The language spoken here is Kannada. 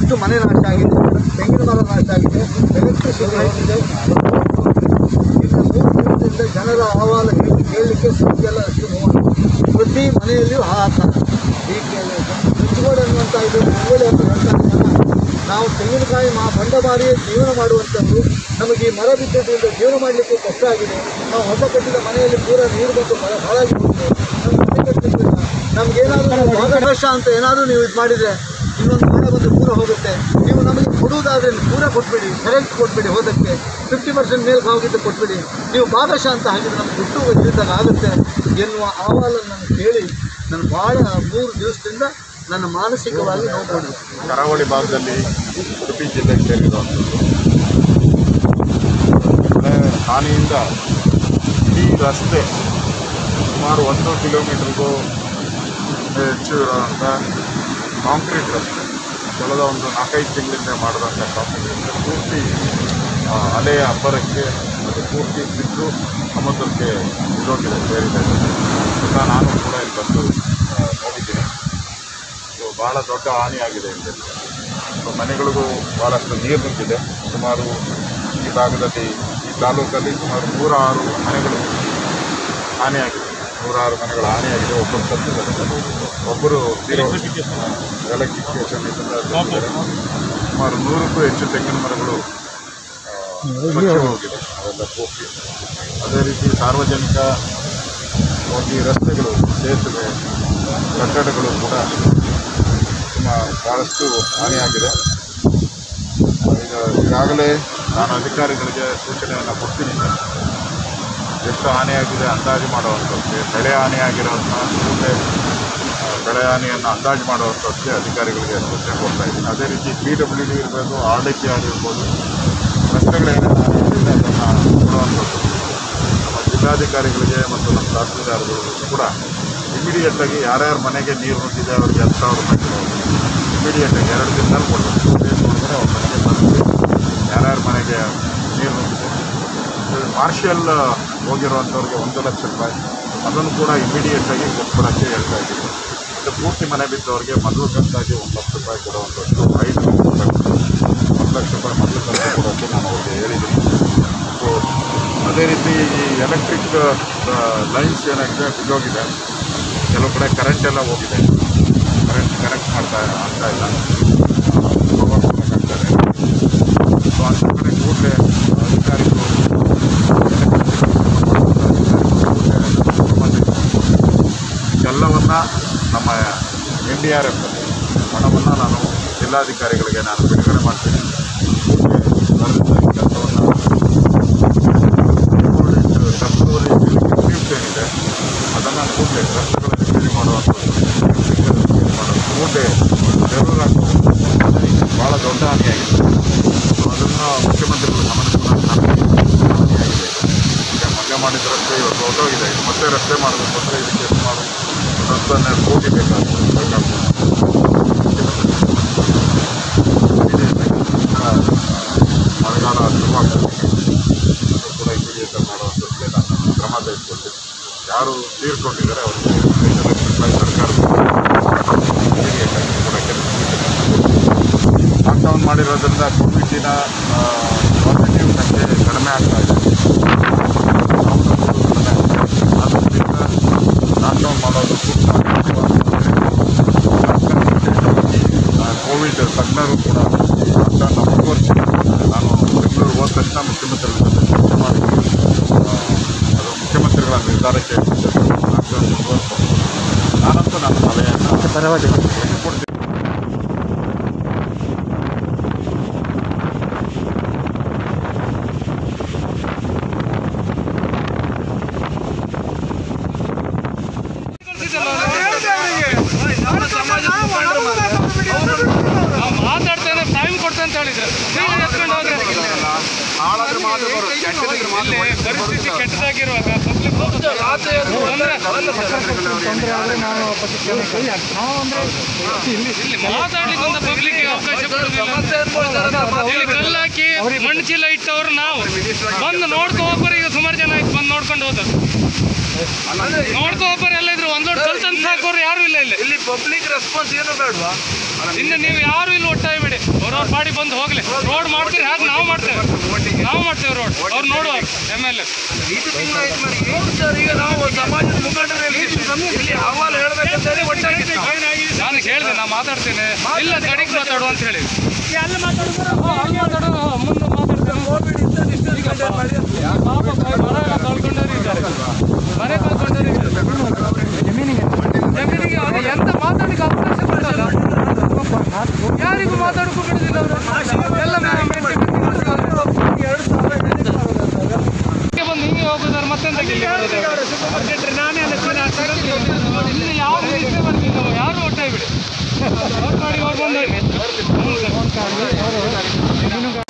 ಎಷ್ಟು ಮನೆ ನಾಶ ಆಗಿದೆ ತೆಂಗಿನ ಮರ ನಾಶ ಆಗಿದೆ ಎಲೆಕ್ಟ್ರಿಸಿಟಿ ಹೋಗಿದೆ ಇನ್ನು ಮೂರು ದಿನದಿಂದ ಜನರ ಅಹವಾಲು ಹೇಳಿ ಕೇಳಲಿಕ್ಕೆ ಸುದ್ದಿಯೆಲ್ಲ ಅಷ್ಟು ನೋವು ಪ್ರತಿ ಮನೆಯಲ್ಲಿಯೂ ಹಾಹಾಕಾರ ಹೀಗೆ ಮುಚ್ಚುಗೋಡೆ ಅನ್ನುವಂಥ ಇದು ಮುಚ್ಚುಗೋಡೆ ಅಂತ ಹೇಳ್ತಾರೆ ಜನ. ನಾವು ತೆಂಗಿನಕಾಯಿ ಮಾ ಬಂಡ ಮಾರಿ ಜೀವನ ಮಾಡುವಂಥದ್ದು ನಮಗೆ ಈ ಮರ ಬಿದ್ದದ್ರಿಂದ ಜೀವನ ಮಾಡಲಿಕ್ಕೆ ಕಷ್ಟ ಆಗಿದೆ ನಾವು ಹೊಸ ಕಟ್ಟಿದ ಮನೆಯಲ್ಲಿ ಪೂರ ನೀರು ಬಂದು ಮರ ಹಾಳಾಗಿ ಹೋಗಿದೆ ನಮ್ಗೆ ಮನೆ ಕಟ್ಟಲಿಕ್ಕಿಲ್ಲ ನಮ್ಗೇನಾದರೂ ಭಾಗದರ್ಶ ಅಂತ ಏನಾದರೂ ನೀವು ಇದು ಮಾಡಿದರೆ ಇನ್ನೊಂದು ಮನೆ ಬಂದು ಪೂರ ಹೋಗುತ್ತೆ ನೀವು ನಮಗೆ ಕೊಡುವುದಾದ್ರೆ ಪೂರ ಕೊಟ್ಬಿಡಿ ಕರೆಂಟ್ ಕೊಟ್ಬಿಡಿ ಹೋದಕ್ಕೆ ಫಿಫ್ಟಿ ಪರ್ಸೆಂಟ್ ಮೇಲೆ ಹೋಗಿದ್ದು ಕೊಟ್ಬಿಡಿ ನೀವು ಭಾಗಶಃ ಅಂತ ಹಾಕಿದ್ರೆ ನಮ್ಗೆ ದುಡ್ಡು ಇದ್ದಾಗ ಆಗುತ್ತೆ ಎನ್ನುವ ಅಹವಾಲನ್ನು ನಾನು ಕೇಳಿ ನಾನು ಭಾಳ ಮೂರು ದಿವಸದಿಂದ ನನ್ನ ಮಾನಸಿಕವಾಗಿ ನೋವು ಪಡಿದೆ ಕರಾವಳಿ ಭಾಗದಲ್ಲಿ ಉಡುಪಿ ಜಿಲ್ಲೆಗೆ ಸೇರಿರುವಂಥದ್ದು ಮಳೆ ಹಾನಿಯಿಂದ ಇಡೀ ರಸ್ತೆ ಸುಮಾರು ಒಂದು ಕಿಲೋಮೀಟರ್ಗೂ ಹೆಚ್ಚು ಇರುವಂಥ ಕಾಂಕ್ರೀಟ್ ರಸ್ತೆ ಕಳೆದ ಒಂದು ನಾಲ್ಕೈದು ತಿಂಗಳಿಂದ ಮಾಡಿದಂಥ ಕಾಂಕ್ರೀಟ್ ರಸ್ತೆ ಪೂರ್ತಿ ಆ, ಅಲೆಯ ಅಬ್ಬರಕ್ಕೆ ಅದು ಪೂರ್ತಿ ಬಿದ್ದು ಸಮುದ್ರಕ್ಕೆ ಇರೋಗಿದೆ ಸೇರಿದೆ ಅಂತ ನಾನು ಕೂಡ ಇಲ್ಲಿ ಬಂದು ಆ, ನೋಡಿದ್ದೀನಿ ಇದು ಭಾಳ ದೊಡ್ಡ ಹಾನಿಯಾಗಿದೆ ಇಲ್ಲಿ ಸೊ ಮನೆಗಳಿಗೂ ಭಾಳಷ್ಟು ನೀರು ನುಗ್ಗಿದೆ ಸುಮಾರು ಈ ಭಾಗದಲ್ಲಿ ಈ ತಾಲೂಕಲ್ಲಿ ಸುಮಾರು ನೂರಾರು ಮನೆಗಳು ಹಾನಿಯಾಗಿದೆ ನೂರಾರು ಮನೆಗಳು ಹಾನಿಯಾಗಿದೆ ಒಬ್ಬರು ಸತ್ತಿದ್ದಾರೆ ಒಬ್ಬರು ಎಲೆಕ್ಟ್ರಿಫಿಕೇಶನ್ ಸತ್ತಿದ್ದಾರೆ ಸುಮಾರು ನೂರಕ್ಕೂ ಹೆಚ್ಚು ತೆಂಗಿನ ಮರಗಳು ಆ, ಕೊಚ್ಚಿ ಹೋಗಿದೆ ಅವೆಲ್ಲ ಪೂರ್ತಿ ಅದೇ ರೀತಿ ಸಾರ್ವಜನಿಕ ಹೋಗಿ ರಸ್ತೆಗಳು ಸೇತುವೆ ಕಟ್ಟಡಗಳು ಕೂಡ ಸುಮಾರು ಭಾಳಷ್ಟು ಹಾನಿಯಾಗಿದೆ ಈಗ ಈಗಾಗಲೇ ನಾನು ಅಧಿಕಾರಿಗಳಿಗೆ ಸೂಚನೆಯನ್ನು ಕೊಡ್ತೀನಿ ಎಷ್ಟು ಹಾನಿಯಾಗಿದೆ ಅಂದಾಜು ಮಾಡುವಂಥದ್ದು ಬೆಳೆ ಹಾನಿಯಾಗಿರೋದನ್ನ ಮುಂದೆ ಆ, ಬೆಳೆ ಹಾನಿಯನ್ನು ಅಂದಾಜು ಮಾಡುವಂಥದ್ದಕ್ಕೆ ಅಧಿಕಾರಿಗಳಿಗೆ ಸೂಚನೆ ಕೊಡ್ತಾ ಇದ್ದೀನಿ ಅದೇ ರೀತಿ ಪಿ ಡಬ್ಲ್ಯೂ ಡಿ ಇರ್ಬೋದು ಆರ್ ಡಿ ಪಿ ಆರ್ ಇರ್ಬೋದು ರಸ್ತೆಗಳೇನೇನು ಹಾನಿಯಾಗಿದೆ ಅದನ್ನು ಕೊಡುವಂಥದ್ದು ನಮ್ಮ ಜಿಲ್ಲಾಧಿಕಾರಿಗಳಿಗೆ ಮತ್ತು ನಮ್ಮ ತಹಸೀಲ್ದಾರ್ಗಳಿಗೂ ಕೂಡ ಇಮಿಡಿಯೇಟಾಗಿ ಯಾರ್ಯಾರ ಮನೆಗೆ ನೀರು ನುಗ್ಗಿದೆ ಅವ್ರಿಗೆ ಹತ್ತು ಸಾವಿರ ರೂಪಾಯಿ ಕೊಡೋದು ಇಮಿಡಿಯೇಟಾಗಿ ಎರಡು ದಿನದಲ್ಲಿ ಕೊಡಬೇಕು ಡೇಸ್ ನೋಡಿದ್ರೆ ಅವ್ರ ಮನೆಗೆ ಬಂದು ಯಾರ್ಯಾರ ಮನೆಗೆ ನೀರು ನುಗ್ಗಿದೆ ಮಾರ್ಷಿಯಲ್ ಹೋಗಿರುವಂಥವ್ರಿಗೆ ಒಂದು ಲಕ್ಷ ರೂಪಾಯಿ ಅದನ್ನು ಕೂಡ ಇಮಿಡಿಯೇಟಾಗಿ ಕೊಟ್ಬಿಡೋಕ್ಕೆ ಹೇಳ್ತಾ ಇದ್ದೀವಿ ಮತ್ತು ಪೂರ್ತಿ ಮನೆ ಬಿದ್ದವ್ರಿಗೆ ಮೊದಲು ಕಂತಾಗಿ ಒಂದು ಲಕ್ಷ ರೂಪಾಯಿ ಕೊಡುವಂಥದ್ದು ಐದು ಕೊಡಬೇಕು ಒಂದು ಲಕ್ಷ ರೂಪಾಯಿ ಮೊದಲು ಕಂತು ಕೊಡೋಕ್ಕೆ ನಾನು ಅವ್ರಿಗೆ ಹೇಳಿದ್ದೀನಿ ಸೊ ಅದೇ ರೀತಿ ಈ ಎಲೆಕ್ಟ್ರಿಕ್ ಲೈನ್ಸ್ ಏನಾಗಿದೆ ಬಿದ್ದೋಗಿದೆ ಕೆಲವು ಕಡೆ ಕರೆಂಟ್ ಎಲ್ಲ ಹೋಗಿದೆ ಕರೆಂಟ್ ಕನೆಕ್ಟ್ ಮಾಡ್ತಾ ಆಗ್ತಾ ಇಲ್ಲ ಪವರ್ ಕನೆಕ್ಟ್ ಆಗ್ತಾರೆ ಸೊ ಅಂಥ ಕಡೆ ಕೂಡಲೇ ಅಧಿಕಾರಿಗಳು ಎಲ್ಲವನ್ನ ನಮ್ಮ ಎನ್ ಡಿ ಆರ್ ಎಫ್ ಹಣವನ್ನು ನಾನು ಜಿಲ್ಲಾಧಿಕಾರಿಗಳಿಗೆ ನಾನು ಬಿಡುಗಡೆ ಮಾಡ್ತೀನಿ ಕೂಡಲೇ ಕೆಲಸವನ್ನು ಟೆಂಪ್ರವರಿ ರಿಲೀಫ್ ಏನಿದೆ ಅದನ್ನು ಕೂಡಲೇ ರಸ್ತೆಗಳಲ್ಲಿ ಸರಿ ಮಾಡುವಂಥದ್ದು ಕೂಡಲೇ ಜರೂರಾಗಿ ಭಾಳ ದೊಡ್ಡ ಹಾನಿಯಾಗಿದೆ ಸೊ ಅದನ್ನು ಮುಖ್ಯಮಂತ್ರಿಗಳು ಗಮನಕ್ಕೆ ತಂದು ಹಾನಿಯಾಗಿದೆ ಈಗ ಮೊನ್ನೆ ಮಾಡಿದ ರಸ್ತೆ ಇವತ್ತು ಹೊರಟೋಗಿದೆ ಇದು ಮತ್ತೆ ರಸ್ತೆ ಮಾಡಬೇಕು ಅಂದರೆ ಇದಕ್ಕೆ ಸುಮಾರು ಹತ್ತನ್ನೇ ಕೋಟಿ ಬೇಕಾಗ್ತದೆ ಬೇಕಾಗ್ತದೆ ಮಳೆಗಾಲ ಶುರುವಾಗ್ತದೆ ಅದು ಕೂಡ ಇಮಿಡಿಯೇಟ್ ಮಾಡುವಂಥದ್ದಕ್ಕೆ ನಾನು ಕ್ರಮ ತೆಗೆದುಕೊಳ್ತೀನಿ ಯಾರು ತೀರ್ಕೊಂಡಿದ್ದಾರೆ ಅವರಿಗೆ ಐದು ಲಕ್ಷ ರೂಪಾಯಿ ಸರ್ಕಾರ ಇಮಿಡಿಯೇಟಾಗಿ ಕೊಡೋಕ್ಕೆ ಲಾಕ್ಡೌನ್ ಮಾಡಿರೋದ್ರಿಂದ ಕೋವಿಡಿನ ಪಾಸಿಟಿವ್ ಸಂಖ್ಯೆ ಕಡಿಮೆ ಆಗ್ತಾ ಇದೆ ಆದ್ದರಿಂದ ಲಾಕ್ಡೌನ್ ಮಾಡೋದು ಸೂಕ್ತ ಕೋವಿಡ್ ತಜ್ಞರು ಕೂಡ ಲಾಕ್ಡೌನ್ ಮುಂದುವರಿಸಿದೆ ನಾನು ಬೆಂಗಳೂರು ಹೋದ ತಕ್ಷಣ ಮುಖ್ಯಮಂತ್ರಿಗಳ ಜೊತೆ ಚರ್ಚೆ ಮಾಡಿ ಆ, ಅದು ಮುಖ್ಯಮಂತ್ರಿಗಳ ನಿರ್ಧಾರಕ್ಕೆ ಲಾಕ್ಡೌನ್ ಮುಂದುವರಿಸ್ಬೋದು ನಾನಂತೂ ನನ್ನ ಸಲಹೆಯನ್ನು ಕೊಡ್ತೀನಿ ನಾವು ಮಾತಾಡ್ತೇನೆ ಟೈಮ್ ಕೊಡ್ತೇನೆ ಅಂತ ಹೇಳಿದ್ರೆ ನೀವು ಎತ್ಕೊಂಡು ಹೋದ್ರೆ ಇಲ್ಲಿ ಪರಿಸ್ಥಿತಿ ಕೆಟ್ಟದಾಗಿರುವಾಗ ಪಬ್ಲಿಕ್ ಇಲ್ಲಿ ಮಾತಾಡ್ಲಿಕ್ಕೆ ಒಂದು ಪಬ್ಲಿಕ್ ಅವಕಾಶ ಕೊಡುದಿಲ್ಲ ಇಲ್ಲಿ ಕಲ್ಲು ಹಾಕಿ ಮಣ್ಣು ಚೀಲ ಇಟ್ಟವರು ನಾವು ಬಂದು ನೋಡ್ಕೊ ಹೋಗ್ಬಾರ ಈಗ ಸುಮಾರು ಜನ ಆಯ್ತು ಬಂದು ನೋಡ್ಕೊ ನೋಡ್ಕೊಂಡು ಹೋದದ್ದು ನೋಡ್ಕೊ ಒಬ್ಬರು ಎಲ್ಲ ಇದ್ರು ಒಂದ್ ಲೋಡ್ ಕಲ್ತಂತ ಹಾಕೋರು ಯಾರು ಇಲ್ಲ ಇಲ್ಲಿ ಇಲ್ಲಿ ಪಬ್ಲಿಕ್ ರೆಸ್ಪಾನ್ಸ್ ಏನು ಬೇಡವಾ ಇನ್ನು ನೀವು ಯಾರು ಇಲ್ಲಿ ಒಟ್ಟಾಗಿ ಬಿಡಿ ಅವ್ರವ್ರ ಪಾಡಿ ಬಂದು ಹೋಗ್ಲಿ ರೋಡ್ ಮಾಡ್ತೀರಿ ಹಾಗೆ ನಾವು ಮಾಡ್ತೇವೆ ನಾವು ಮಾಡ್ತೇವೆ ರೋಡ್ ಅವ್ರು ನೋಡುವ ಎಮ್ ಎಲ್ ಎ ಐದು ತಿಂಗಳಾಯ್ತು ಮಾಡಿ ಏನು ಸರ್ ಈಗ ನಾವು ಸಮಾಜದ ಮುಖಂಡರಲ್ಲಿ ಇಲ್ಲಿ ಅಹವಾಲು ಹೇಳ್ಬೇಕಂತೇಳಿ ಒಟ್ಟಾಗಿತ್ತು ನಾನು ಹೇಳಿದೆ ನಾ ಮಾತಾಡ್ತೇನೆ ಇಲ್ಲ ಕಡೆಗೆ ಮಾತಾಡು ಅಂತ ಹೇಳಿ ಅಲ್ಲಿ ಮಾತಾಡು ಅಲ್ಲಿ ಮಾತಾಡು ಮುಂದೆ ಮಾತಾಡ್ತೇನೆ ಕೋವಿಡ್ ಇದ್ದ ಡಿಸ್ಟೆನ್ಸ್ ಮೇಂಟೈನ್ ಮಾಡಿ ಪಾಪ ಮರ ಎಲ್ಲ ಕಳ್ಕೊಂಡವ್ರು ಇದ್ದಾರೆ ಮನೆ ಕಳ್ಕೊಂಡವ್ರು ಇದ್ದಾರೆ ಜಮೀನಿಗೆ ಅದು ಎಂತ ಮಾತಾಡಲಿಕ್ಕೆ ಅವಕಾಶ ಕೊಡಲ್ಲ ಯಾರಿಗೂ ಮಾತಾಡಕ್ಕೂ ಬಿಡುದಿಲ್ಲ ಅವರು ಎಲ್ಲ ಎರಡು ಸಾವಿರ ಹೆಣ್ಣು ಹಿಂಗೆ ಬಂದು ಹಿಂಗೆ ಹೋಗುದಾರೆ ಮತ್ತೆಂತ ಇಲ್ಲಿ ಬರೋದು ನಾನೇ ಇಲ್ಲಿ ಯಾವ ರೀತಿ ಬರ್ತೀನಿ ನಾವು ಯಾರು ಒಟ್ಟೆ ಬಿಡಿ ಅವ್ರ ಗಾಡಿ ಅವ್ರು ಬಂದು